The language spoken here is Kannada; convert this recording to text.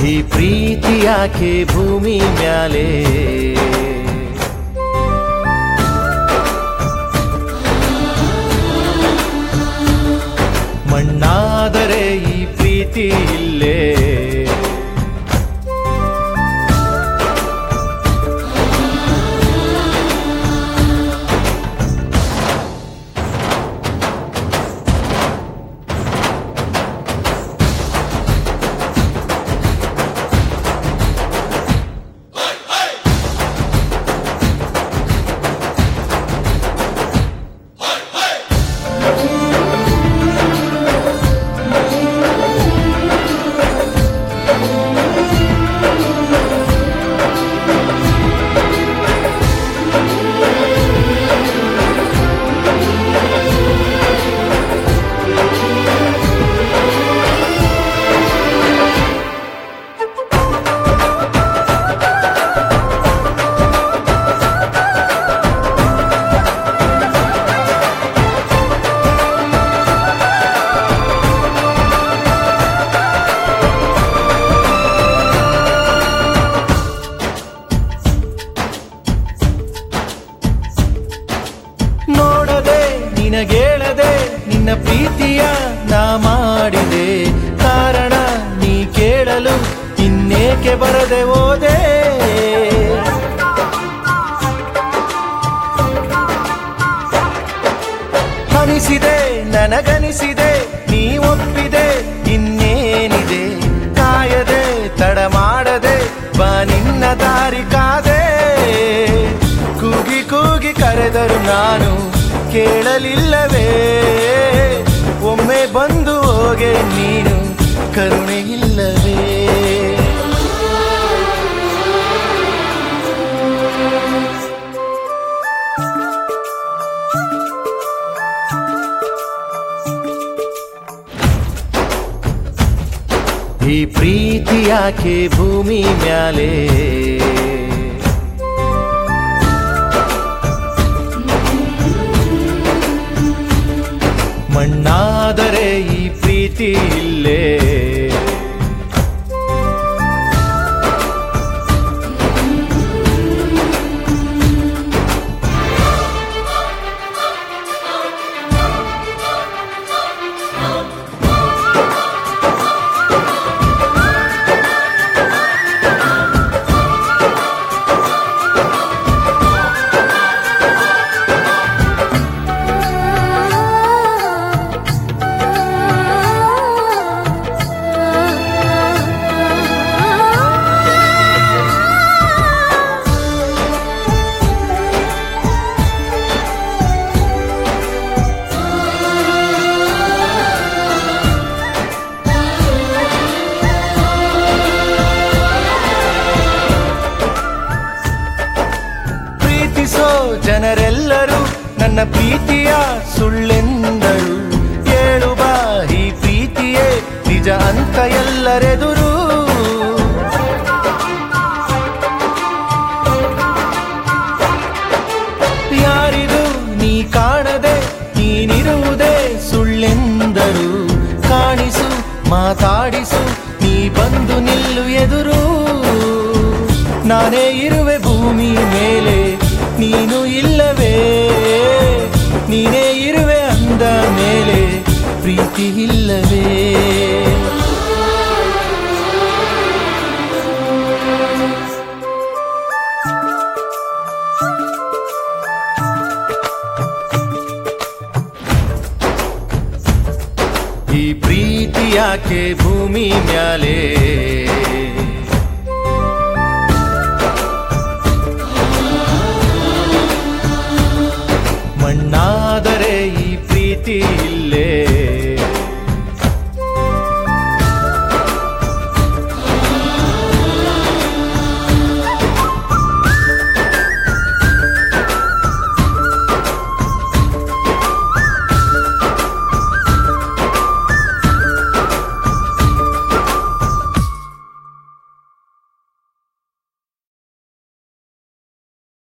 ಈ ಪ್ರೀತಿ ಯಾಕೆ ಭೂಮಿ ಮ್ಯಾಲೆ ಮಣ್ಣಾದರೆ ಈ ಪ್ರೀತಿ ಇಲ್ಲೇ ನೋಡದೆ ನಿನಗೇಳದೆ ನಿನ್ನ ಪ್ರೀತಿಯ ನಾ ಮಾಡಿದೆ ಕಾರಣ ನೀ ಕೇಳಲು ಇನ್ನೇಕೆ ಬರದೆ ಹೋದೆ ಅನಿಸಿದೆ ನನಗನಿಸಿದೆ ನೀ ಒಪ್ಪಿದೆ ಇನ್ನೇನಿದೆ ಕಾಯದೆ ತಡ ಮಾಡದೆ ಬಾ ನಿನ್ನ ದಾರಿ ಕಾದೆ ಕೂಗಿ ಕೂಗಿ ಕರೆದರು ನಾನು ಕೇಳಲಿಲ್ಲವೇ ಒಮ್ಮೆ ಬಂದು ಹೋಗೆ ನೀನು ಕರುಣೆ ಇಲ್ಲವೇ ಈ ಪ್ರೀತಿ ಯಾಕೆ ಭೂಮಿ ಮ್ಯಾಲೆ ಮಣ್ಣಾದರೆ ಈ ಪ್ರೀತಿ ಇಲ್ಲೇ ಪ್ರೀತಿಸೋ ಜನರೆಲ್ಲರೂ ನನ್ನ ಪ್ರೀತಿಯ ಸುಳ್ಳೆಂದರು ಹೇಳು ಬಾ ಈ ಪ್ರೀತಿಯೇ ನಿಜ ಅಂತ ಎಲ್ಲರೆದುರು ಯಾರಿಗೂ ನೀ ಕಾಣದೆ ನೀನಿರುವುದೇ ಸುಳ್ಳೆಂದರು ಕಾಣಿಸು ಮಾತಾಡಿಸು ನೀ ಬಂದು ನಿಲ್ಲು ಎದುರು ನಾನೇ ಇರುವೆ ಭೂಮಿ ಮೇಲೆ ನೀನು ಇಲ್ಲವೇ ನೀನೇ ಇರುವೆ ಅಂದ ಮೇಲೆ ಪ್ರೀತಿ ಇಲ್ಲವೇ ಈ ಪ್ರೀತಿ ಯಾಕೆ ಭೂಮಿ ಮ್ಯಾಲೆ